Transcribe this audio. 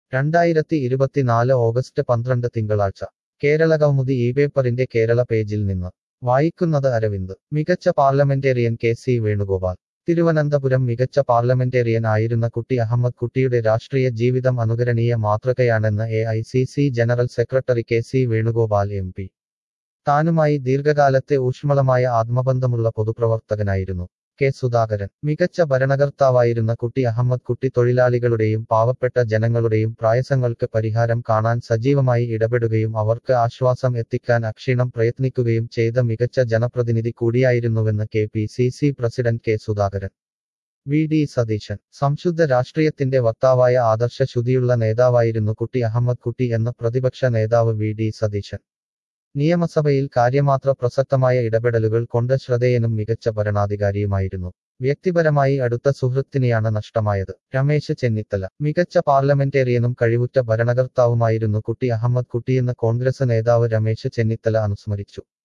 രണ്ടായിരത്തി ഇരുപത്തിനാല് ഓഗസ്റ്റ് പന്ത്രണ്ട് തിങ്കളാഴ്ച കേരള കൗമുദി ഈ പേപ്പറിന്റെ കേരള പേജിൽ നിന്ന് വായിക്കുന്നത് അരവിന്ദ് മികച്ച parliamentarian K C Venugopal Thiruvananthapuram മികച്ച പാർലമെന്റേറിയൻ ആയിരുന്ന കുട്ടി അഹമ്മദ് കുട്ടിയുടെ രാഷ്ട്രീയ ജീവിതം അനുകരണീയ മാതൃകയാണെന്ന് A I C C general secretary K C Venugopal M P താനുമായി ദീർഘകാലത്തെ ഊഷ്മളമായ ആത്മബന്ധമുള്ള പൊതുപ്രവർത്തകനായിരുന്നു കെ സുധാകരൻ മികച്ച ഭരണകർത്താവായിരുന്ന കുട്ടി അഹമ്മദ് കുട്ടി തൊഴിലാളികളുടെയും പാവപ്പെട്ട ജനങ്ങളുടെയും പ്രായസങ്ങൾക്ക് പരിഹാരം കാണാൻ സജീവമായി ഇടപെടുകയും അവർക്ക് ആശ്വാസം എത്തിക്കാൻ അക്ഷീണം പ്രയത്നിക്കുകയും ചെയ്ത മികച്ച ജനപ്രതിനിധി കൂടിയായിരുന്നുവെന്ന് K P C C president K Sudhakaran V D Satheesan സംശുദ്ധ രാഷ്ട്രീയത്തിന്റെ വക്താവായ ആദർശ ശുദ്ധിയുള്ള നേതാവായിരുന്നു കുട്ടി അഹമ്മദ് കുട്ടി എന്ന പ്രതിപക്ഷ നേതാവ് വി ഡി സതീശൻ നിയമസഭയിൽ കാര്യമാത്ര പ്രസക്തമായ ഇടപെടലുകൾ കൊണ്ട് ശ്രദ്ധേയനും മികച്ച ഭരണാധികാരിയുമായിരുന്നു വ്യക്തിപരമായി അടുത്ത സുഹൃത്തിനെയാണ് നഷ്ടമായത് രമേശ് ചെന്നിത്തല മികച്ച പാർലമെന്റേറിയനും കഴിവുറ്റ ഭരണകർത്താവുമായിരുന്നു കുട്ടി അഹമ്മദ് കുട്ടിയെന്ന് കോൺഗ്രസ് നേതാവ് രമേശ് ചെന്നിത്തല അനുസ്മരിച്ചു